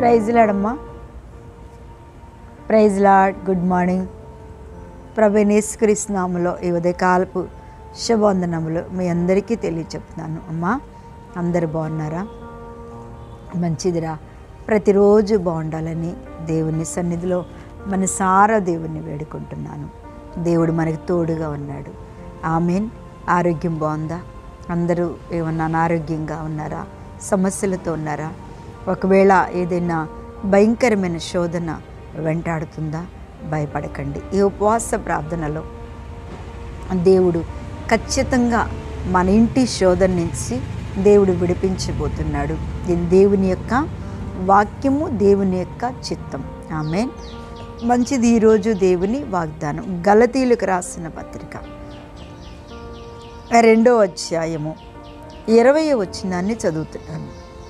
praise లాడమ్మా praise Lord good morning ప్రభనేశ్వరిస్నాములో ఈ ఉదయకాలపు శుభవందనములు మీ అందరికీ తెలియచెప్తున్నాను అమ్మా అందరు బాగున్నారా మంచిదిరా ప్రతిరోజు బాగుండాలని దేవుని సన్నిధిలో మనసారా దేవుణ్ణి వేడుకుంటున్నాను దేవుడు మనకు తోడుగా ఉన్నాడు ఆమెన్ ఆరోగ్యం బాగుందా అందరూ ఏమన్నా అనారోగ్యంగా ఉన్నారా సమస్యలతో ఉన్నారా ఒకవేళ ఏదైనా భయంకరమైన శోధన వెంటాడుతుందా భయపడకండి ఈ ఉపవాస ప్రార్థనలో దేవుడు ఖచ్చితంగా మన ఇంటి శోధన నుంచి దేవుడు విడిపించబోతున్నాడు ఇది దేవుని యొక్క వాక్యము దేవుని యొక్క చిత్తం ఆమె మంచిది ఈరోజు దేవుని వాగ్దానం గలతీలకు రాసిన పత్రిక రెండో అధ్యాయము ఇరవై వచ్చినాన్ని చదువుతున్నాను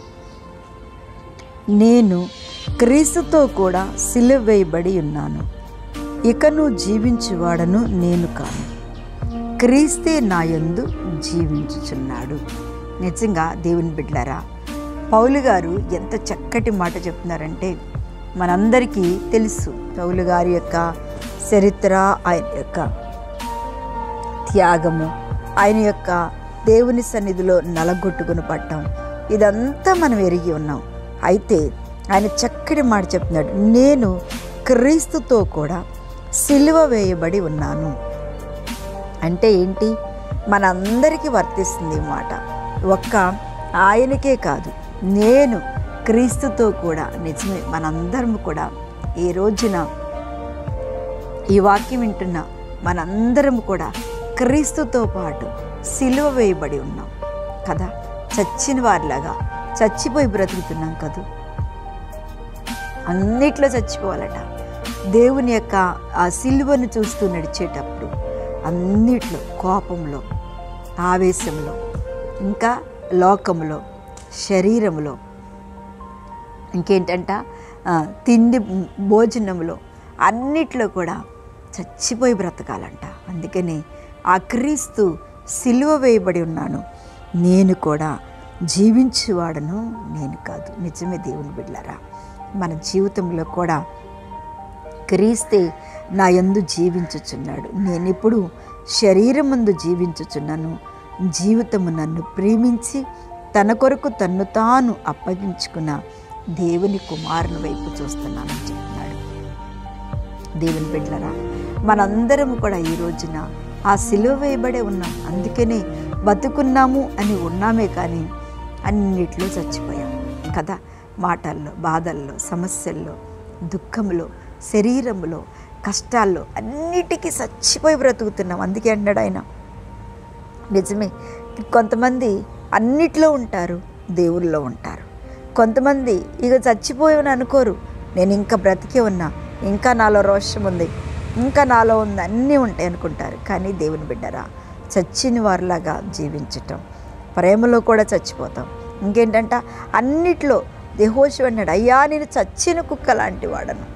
నేను క్రీస్తుతో కూడా సిలువ వేయబడి ఉన్నాను ఇకను జీవించువాడను నేను కాను క్రీస్తే నాయందు జీవించుచున్నాడు నిజంగా దేవుని బిడ్డలారా పౌలు గారు ఎంత చక్కటి మాట చెప్తున్నారంటే మనందరికీ తెలుసు పౌలు గారి యొక్క చరిత్ర ఆయన యొక్క త్యాగము ఆయన యొక్క దేవుని సన్నిధిలో నలగొట్టుకుని పట్టం ఇదంతా మనం ఎరిగి ఉన్నాం అయితే ఆయన చక్కటి మాట చెప్తున్నాడు నేను క్రీస్తుతో కూడా సిలువ వేయబడి ఉన్నాను అంటే ఏంటి మనందరికీ వర్తిస్తుంది ఈ మాట ఒక్క ఆయనకే కాదు నేను క్రీస్తుతో కూడా నిజమే మనందరం కూడా ఈ రోజున ఈ వాక్యం వింటున్న మనందరం కూడా క్రీస్తుతో పాటు సిలువ వేయబడి ఉన్నాం కదా చచ్చిన వారిలాగా చచ్చిపోయి బ్రతుకుతున్నాం కదూ అన్నిట్లో చచ్చిపోవాలట దేవుని యొక్క ఆ సిలువను చూస్తూ నడిచేటప్పుడు అన్నిట్లో కోపంలో ఆవేశంలో ఇంకా లోకంలో శరీరంలో ఇంకేంటంట ఆ, తిండి భోజనంలో అన్నిట్లో కూడా చచ్చిపోయి బ్రతకాలంట అందుకని ఆ క్రీస్తు సిలువ వేయబడి ఉన్నాను నేను కూడా జీవించేవాడను నేను కాదు నిజమే దేవుని బిడ్డలారా మన జీవితంలో కూడా క్రీస్తే నా యందు జీవించుచున్నాడు నేను ఇప్పుడు శరీరం ముందు జీవించుచున్నాను జీవితము నన్ను ప్రేమించి తన కొరకు తన్ను తాను అప్పగించుకున్న దేవుని కుమారుని వైపు చూస్తున్నానని చెప్తున్నాడు దేవుని బిడ్డలరా మనందరం కూడా ఈ రోజున ఆ సిలువ వేయబడే ఉన్నాం అందుకనే బతుకున్నాము అని ఉన్నామే కానీ అన్నిట్లో చచ్చిపోయాం కదా మాటల్లో బాధల్లో సమస్యల్లో దుఃఖంలో శరీరంలో కష్టాల్లో అన్నిటికీ చచ్చిపోయి బ్రతుకుతున్నాం అందుకే అన్నాడు ఆయన నిజమే కొంతమంది అన్నిట్లో ఉంటారు దేవుళ్ళలో ఉంటారు కొంతమంది ఇక చచ్చిపోయామని అనుకోరు నేను ఇంకా బ్రతికే ఉన్నా ఇంకా నాలో రోషం ఉంది ఇంకా నాలో ఉంది అన్నీ ఉంటాయి అనుకుంటారు కానీ దేవుని బిడ్డరా చచ్చిన వారిలాగా జీవించటం ప్రేమలో కూడా చచ్చిపోతాం ఇంకేంటంట అన్నిట్లో దేహోషు అన్నాడు అయ్యా నేను చచ్చిన కుక్క లాంటి వాడను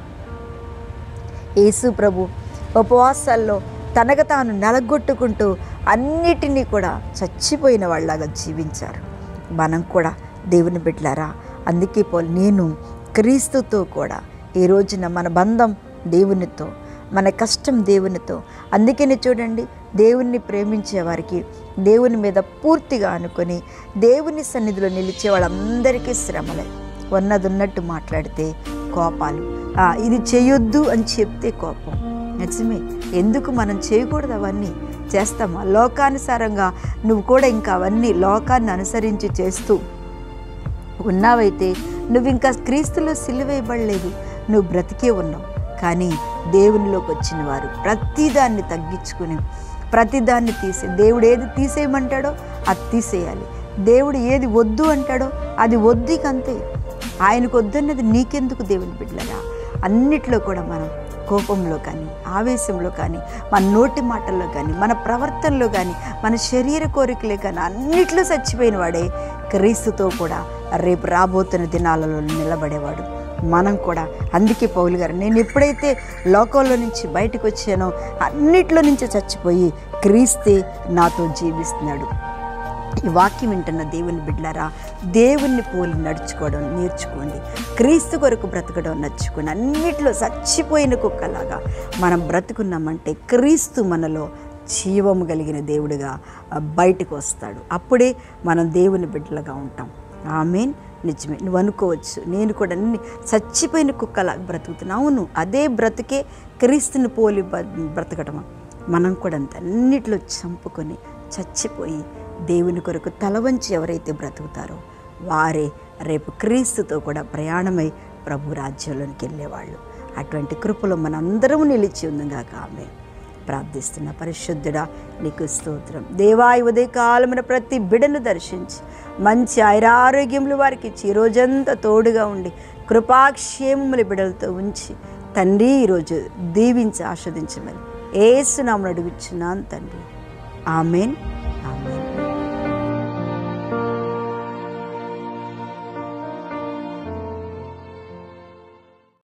యేసు ప్రభు ఉపవాసాల్లో తనకు తాను నలగొట్టుకుంటూ అన్నిటినీ కూడా చచ్చిపోయిన వాళ్ళలాగా జీవించారు మనం కూడా దేవుని బిడ్డలారా అందుకే పోల్ నేను క్రీస్తుతో కూడా ఈ రోజున మన బంధం దేవునితో మన కష్టం దేవునితో అందుకని చూడండి దేవుణ్ణి ప్రేమించే వారికి దేవుని మీద పూర్తిగా అనుకొని దేవుని సన్నిధిలో నిలిచే వాళ్ళందరికీ శ్రమలే ఉన్నది ఉన్నట్టు మాట్లాడితే కోపాలు ఆ, ఇది చేయొద్దు అని చెప్తే కోపం నిజమే ఎందుకు మనం చేయకూడదు అవన్నీ చేస్తామా లోకానుసారంగా నువ్వు కూడా ఇంకా అవన్నీ లోకాన్ని అనుసరించి చేస్తూ ఉన్నావైతే నువ్వు ఇంకా క్రీస్తులో సిలువేయబడలేదు నువ్వు బ్రతికే ఉన్నావు కానీ దేవునిలోకి వచ్చిన వారు ప్రతిదాన్ని తగ్గించుకుని ప్రతిదాన్ని తీసే దేవుడు ఏది తీసేయమంటాడో అది తీసేయాలి దేవుడు ఏది వద్దు అంటాడో అది వద్దు ఇక అంతే ఆయనకు వద్దన్నది నీకెందుకు దేవుని బిడ్డలరా అన్నిట్లో కూడా మనం కోపంలో కానీ ఆవేశంలో కానీ మన నోటి మాటల్లో కానీ మన ప్రవర్తనలో కానీ మన శరీర కోరికలే కానీ అన్నిట్లో చచ్చిపోయిన వాడే క్రీస్తుతో కూడా రేపు రాబోతున్న దినాలలో నిలబడేవాడు మనం కూడా అందుకే పౌలు గారు నేను ఎప్పుడైతే లోకంలో నుంచి బయటకు వచ్చానో అన్నిట్లో నుంచి చచ్చిపోయి క్రీస్తే నాతో జీవిస్తున్నాడు ఈ వాక్యం వింటున్న దేవుని బిడ్డలారా దేవుణ్ణి పోలి నడుచుకోవడం నేర్చుకోండి క్రీస్తు కొరకు బ్రతకడం నచ్చుకోండి అన్నిట్లో చచ్చిపోయిన కుక్కలాగా మనం బ్రతుకున్నామంటే క్రీస్తు మనలో జీవము కలిగిన దేవుడిగా ఆ, బయటకు వస్తాడు అప్పుడే మనం దేవుని బిడ్డలుగా ఉంటాం ఆమెన్ నిజమే నువ్వు అనుకోవచ్చు నేను కూడా అన్ని చచ్చిపోయిన కుక్కలాగా బ్రతుకుతున్నా అవును అదే బ్రతుకే క్రీస్తుని పోలి బ- బ్రతకటమా మనం కూడా అంత అన్నిట్లో చంపుకొని చచ్చిపోయి దేవుని కొరకు తల వంచి ఎవరైతే బ్రతుకుతారో వారే రేపు క్రీస్తుతో కూడా ప్రయాణమై ప్రభు రాజ్యంలోనికి వెళ్ళేవాళ్ళు అటువంటి కృపలో మనందరం నిలిచి ఉందిగాక ఆమె ప్రార్థిస్తున్న పరిశుద్ధుడా నీకు స్తోత్రం దేవా ఈ ఉదయ కాలమున ప్రతి బిడను దర్శించి మంచి ఐరారోగ్యములు వారికి ఇచ్చి ఈ రోజంతా తోడుగా ఉండి కృపాక్షేమముల బిడలతో ఉంచి తండ్రి ఈరోజు దీవించి ఆస్వాదించమని ఏసునామను అడుగుచున్నాను తండ్రి ఆమెన్ ఆమెన్